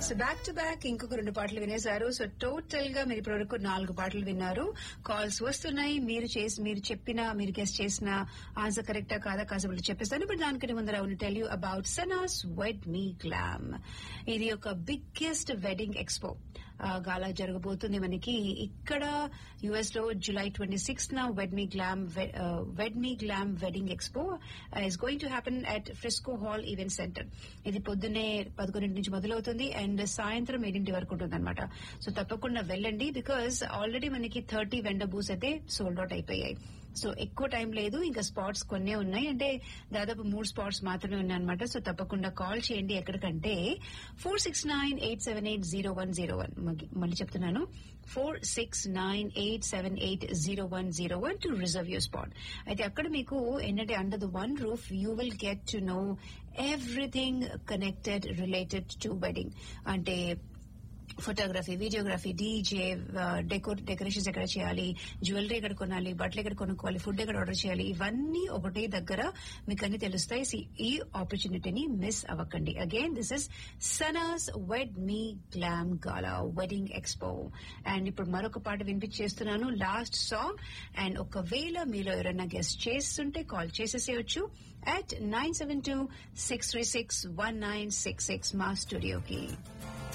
so back to back ఇంకొక రెండు పాటలు వినేశారు సో టోటల్ గా మీరు ఇప్పటి వరకు నాలుగు పాటలు విన్నారు కాల్స్ వస్తున్నాయి మీరు చేసి మీరు చెప్పిన మీరు గెస్ట్ చేసిన ఆన్సర్ కరెక్టా కాదా కాసేపు చెప్పేస్తాను బట్ దానికంటే ముందర అవును tell you about Sanas wed me glam ఇది ఒక బిగ్గెస్ట్ వెడ్డింగ్ ఎక్స్పో గాలా జరగబోతుంది మనకి ఇక్కడ యుఎస్ లో జూలై ట్వంటీ సిక్స్ న వెడ్ me glam wed me glam wedding expo is going to happen at Frisco hall event centre ఇది పొద్దున్నే పదకొండింటి నుంచి మొదలవుతుంది అండ్ సాయంత్రం ఏడింటి వరకు ఉంటుంది అనమాట సో తప్పకుండా వెళ్ళండి బికాస్ ఆల్రెడీ మనకి థర్టీ వెండర్ బూస్ అయితే సోల్డ్ అవుట్ అయిపోయాయి సో ఎక్కువ టైం లేదు ఇంకా స్పాట్స్ కొన్నే ఉన్నాయి అంటే దాదాపు మూడు స్పాట్స్ మాత్రమే ఉన్నాయి అనమాట సో తప్పకుండా కాల్ చేయండి ఎక్కడికంటే four six nine eight seven eight zero one zero one మళ్ళీ చెప్తున్నాను four six nine eight seven eight zero one zero one to reserve your spot అయితే అక్కడ మీకు ఏంటంటే under the one roof you will get to know everything connected related to wedding అంటే photography videography DJ decor decorations ఎక్కడ చేయాలి jewellery ఎక్కడ కొనాలి బట్టలు ఎక్కడ కొనుక్కోవాలి ఫుడ్ ఎక్కడ ఆర్డర్ చేయాలి ఇవన్నీ ఒకటే దగ్గర మీకు అన్ని తెలుస్తాయి See, ఈ ఆపర్చునిటీని మిస్ అవ్వకండి again this is Sana's wed me glam gala wedding expo and ఇప్పుడు మరొక పాట వినిపించేస్తున్నాను లాస్ట్ సాంగ్ అండ్ ఒకవేళ మీలో ఎవరైనా గెస్ట్ చేస్తుంటే కాల్ చేసేసేయచ్చు at nine seven two six three six one nine six six మా స్టూడియోకి